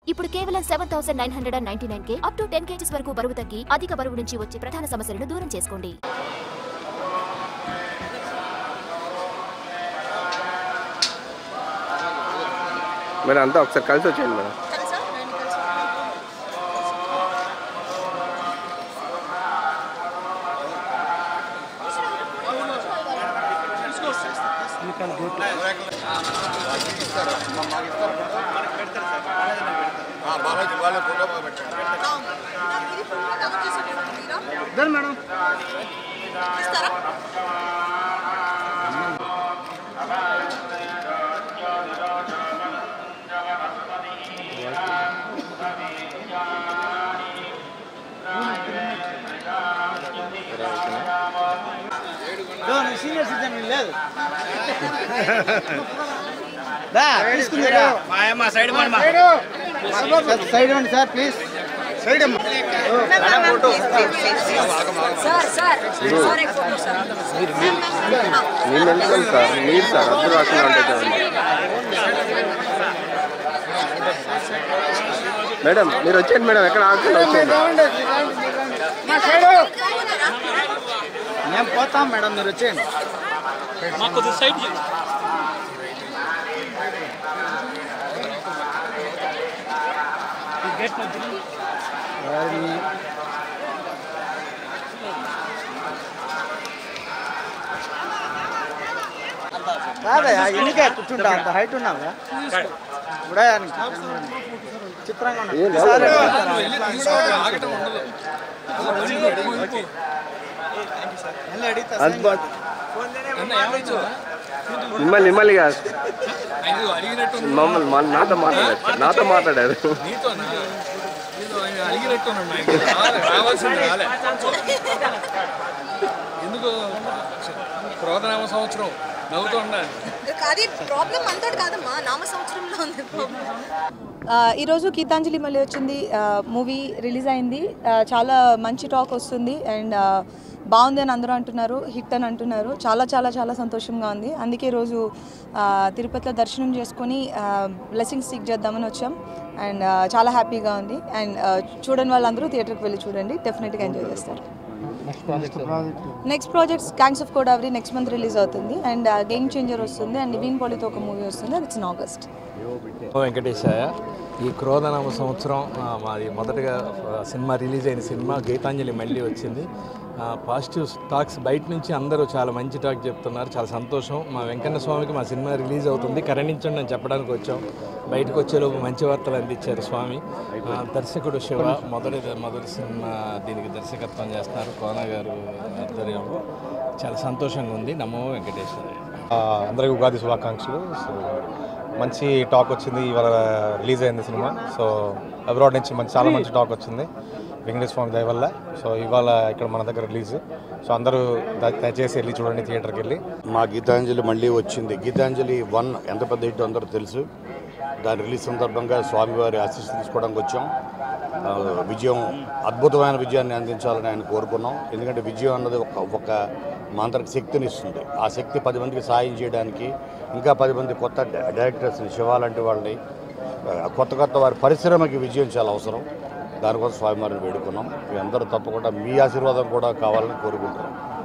ఇప్పుడు కేవలం seven thousand nine hundred and ninety nine కే అప్ టు టెన్ కేజీస్ వరకు బరువు తగ్గి అధిక బరువు నుంచి వచ్చే ప్రధాన సమస్యలను దూరం చేసుకోండి మేడం అంతా ఒకసారి కలిసి వచ్చేయండి మేడం బాలాజీ వాళ్ళ ఫోటో పెట్టండి సీనియర్ సిటిజన్ లేదు దా తీసుకుందిరా సైడ్ ఇవ్వండి సార్ ప్లీజ్ సైడ్ నేను ఎందుకు సార్ మీరు సార్ అద్దరు రాకుండా అంటే చూడండి. మేడం మీరు వచ్చేయండి మేడం ఎక్కడ ఆగకుండా వచ్చేయండి మేము పోతాం మేడం మీరు వచ్చేయండి ఎవరిని? కాదయ్యా ఎన్నికే కూర్చుంటా అంత హైట్ ఉన్నావా ఇప్పుడే చిత్రంగా ఉన్నా. ఏం లేదు. ఈసారి ఎట్లా మళ్ళీ అడిగితా అంత బా- మిమ్మల్ని మిమ్మల్ని కాదు మమ్మల్ని మన- నాతో మాట్లాడారు సార్. నాతో మాట్లాడారు రావాల్సింది రాలే ఎందుకు క్రోధనామ సంవత్సరం నవ్వుతూ ఉండాలి అది ప్రాబ్లం అంతటి కాదమ్మా నామ సంవత్సరంలో ఉంది ప్రాబ్లం ఆ, ఈరోజు గీతాంజలి మళ్ళీ వచ్చింది మూవీ రిలీజ్ అయింది ఆ, చాలా మంచి టాక్ వస్తుంది అండ్ ఆ, బాగుంది అని అందరూ అంటున్నారు హిట్ అని అంటున్నారు చాలా చాలా చాలా సంతోషంగా ఉంది అందుకే ఈరోజు ఆ, తిరుపతిలో దర్శనం చేసుకొని బ్లెస్సింగ్స్ సీక్ చేద్దామని వచ్చాం అండ్ ఆ, చాలా హ్యాపీగా ఉంది అండ్ ఆ, చూడని వాళ్ళందరూ థియేటర్కి వెళ్ళి చూడండి డెఫినెట్గా ఎంజాయ్ చేస్తారు next projects gangs of Godavari next month release అవుతుంది అండ్ గేమ్ చేంజర్ వస్తుంది అండ్ నివీన్ పాలితో ఒక మూవీ వస్తుంది అది ఇట్స్ ఇన్ ఆగస్ట్ వెంకటేశాయ ఈ క్రోధనామ సంవత్సరం ఆ, మాది మొదటగా ఆ, సినిమా రిలీజ్ అయిన సినిమా గీతాంజలి మళ్ళీ వచ్చింది పాజిటివ్ టాక్స్ బయట నుంచి అందరూ చాలా మంచి టాక్ చెప్తున్నారు చాలా సంతోషం మా వెంకన్న స్వామికి మా సినిమా రిలీజ్ అవుతుంది కరణించండి అని చెప్పడానికి వచ్చాం బయటకు వచ్చేలోపు మంచి వార్తలు అందించారు స్వామి ఆ, దర్శకుడు శివ మొదటి మొదటి సినిమా దీనికి దర్శకత్వం చేస్తున్నారు కోన గారు ఆధ్వర్యంలో చాలా సంతోషంగా ఉంది నమో వెంకటేశ్వర ఆ, అందరికీ ఉగాది శుభాకాంక్షలు సో మంచి టాక్ వచ్చింది ఇవాళ రిలీజ్ అయింది సినిమా సో అబ్రాడ్ నుంచి మంచి చాలా మంచి టాక్ వచ్చింది వెంకటేశ్వర స్వామి దయ వల్ల సో ఇవాళ ఇక్కడ మన దగ్గర రిలీజ్ సో అందరూ ద- దయచేసి వెళ్ళి చూడండి థియేటర్కి వెళ్ళి మా గీతాంజలి మళ్ళీ వచ్చింది గీతాంజలి వన్ ఎంత పెద్ద హిట్ అందరూ తెలుసు దాని రిలీజ్ సందర్భంగా స్వామివారి ఆశీస్సు తీసుకోవడానికి వచ్చాం ఆ, విజయం అద్భుతమైన విజయాన్ని అందించాలని ఆయన కోరుకున్నాం ఎందుకంటే విజయం అన్నది ఒక ఒక మాంత్రిక శక్తిని ఇస్తుంది ఆ శక్తి పది మందికి సాయం చేయడానికి ఇంకా పది మంది కొత్త డై- డైరెక్టర్స్ని శివ లాంటి వాళ్ళని ఆ, కొత్త కొత్త వారి పరిశ్రమకి విజయం చాలా అవసరం దానికోసం స్వామివారిని వేడుకున్నాం మీ అందరూ తప్పకుండా మీ ఆశీర్వాదం కూడా కావాలని కోరుకుంటున్నాం